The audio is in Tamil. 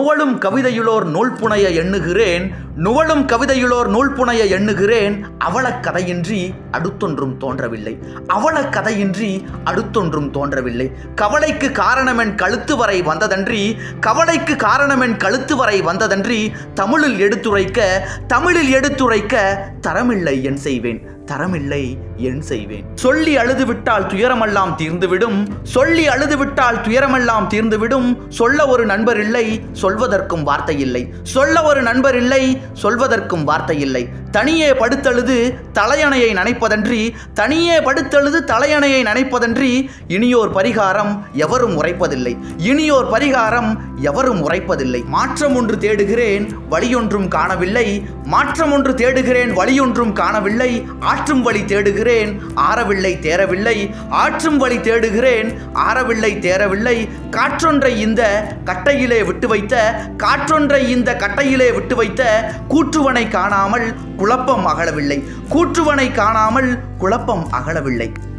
நுவலும் கவிதையுளோர் நூல் புனைய எண்ணுகிறேன் நுவலும் கவிதையுளோர் நூல் புனைய எண்ணுகிறேன் அவலக் கதையின்றி அடுத்தொன்றும் தோன்றவில்லை அவலக் கதையின்றி அடுத்தொன்றும் தோன்றவில்லை கவலைக்கு காரணமென் கழுத்து வரை வந்ததன்றி கவலைக்கு காரணமென் கழுத்து வரை வந்ததன்றி தமிழில் எடுத்துரைக்க தமிழில் எடுத்துரைக்க தரமில்லை என் செய்வேன் தரமில்லை என் செய்வேன் சொல்லி அழுது விட்டால் துயரமெல்லாம் தீர்ந்துவிடும் சொல்லி அழுது விட்டால் துயரமெல்லாம் தீர்ந்துவிடும் சொல்ல ஒரு நண்பர் இல்லை சொல்வதற்கும் வார்த்தை இல்லை சொல்ல ஒரு நண்பர் இல்லை சொல்வதற்கும் வார்த்தை இல்லை தனியே படுத்தழுது தலையணையை நனைப்பதன்றி தனியே படுத்தழுது தலையணையை நனைப்பதன்றி இனியோர் பரிகாரம் எவரும் உரைப்பதில்லை இனியோர் பரிகாரம் எவரும் உரைப்பதில்லை மாற்றம் ஒன்று தேடுகிறேன் வழியொன்றும் காணவில்லை மாற்றம் ஒன்று தேடுகிறேன் வழியொன்றும் காணவில்லை ஆற்றும் வழி தேடுகிறேன் ஆறவில்லை தேரவில்லை ஆற்றும் வழி தேடுகிறேன் ஆறவில்லை தேரவில்லை காற்றொன்றை இந்த கட்டையிலே விட்டு வைத்த காற்றொன்றை இந்த கட்டையிலே விட்டு வைத்த கூற்றுவனை காணாமல் குழப்பம் அகலவில்லை கூற்றுவனை காணாமல் குழப்பம் அகலவில்லை